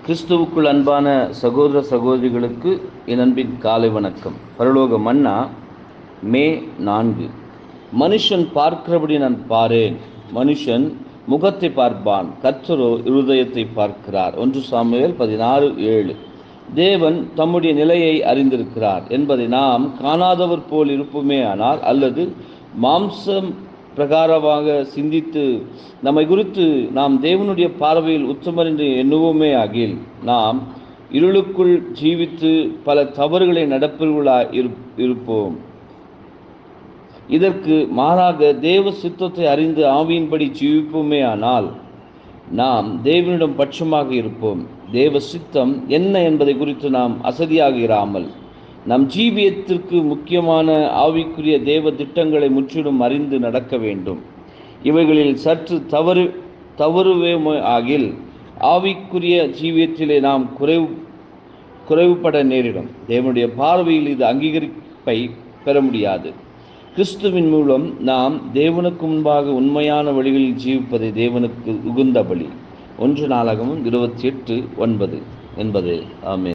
கிறிஸ்துவுக்குள் அன்பான சகோதர சகோதரிகளுக்கு என் அன்பின் காலை வணக்கம் பரலோக மன்னா மே நான்கு மனுஷன் பார்க்கிறபடி நான் பாரேன் மனுஷன் முகத்தை பார்ப்பான் கர்த்தரோ இருதயத்தை பார்க்கிறார் ஒன்று சாமுவேல் பதினாறு ஏழு தேவன் தம்முடைய நிலையை அறிந்திருக்கிறார் என்பதை நாம் காணாதவர் போல் இருப்போமே ஆனால் அல்லது மாம்சம் பிரகாரமாக சிந்தித்து நம்மை குறித்து நாம் தேவனுடைய பார்வையில் உச்சமர் என்று எண்ணுவோமே ஆகில் நாம் இருளுக்குள் ஜீவித்து பல தவறுகளை நடப்பவர்களாய் இருப்போம் இதற்கு மாறாக தேவ சித்தத்தை அறிந்து ஆவியின்படி ஜீவிப்போமே ஆனால் நாம் தேவனிடம் பட்சமாக இருப்போம் தேவ சித்தம் என்ன என்பதை குறித்து நாம் அசதியாக இராமல் நம் ஜீவியத்திற்கு முக்கியமான ஆவிக்குரிய தேவ திட்டங்களை முற்றிலும் அறிந்து நடக்க வேண்டும் இவைகளில் சற்று தவறு தவறுவே ஆகில் ஆவிக்குரிய ஜீவியத்திலே நாம் குறைவு குறைவுபட நேரிடும் தேவனுடைய பார்வையில் இது அங்கீகரிப்பை பெற முடியாது கிறிஸ்துவின் மூலம் நாம் தேவனுக்கு முன்பாக உண்மையான வழிகளில் ஜீவிப்பதை தேவனுக்கு உகுந்த பலி ஒன்று நாளாகவும் இருபத்தி எட்டு ஒன்பது என்பது ஆமே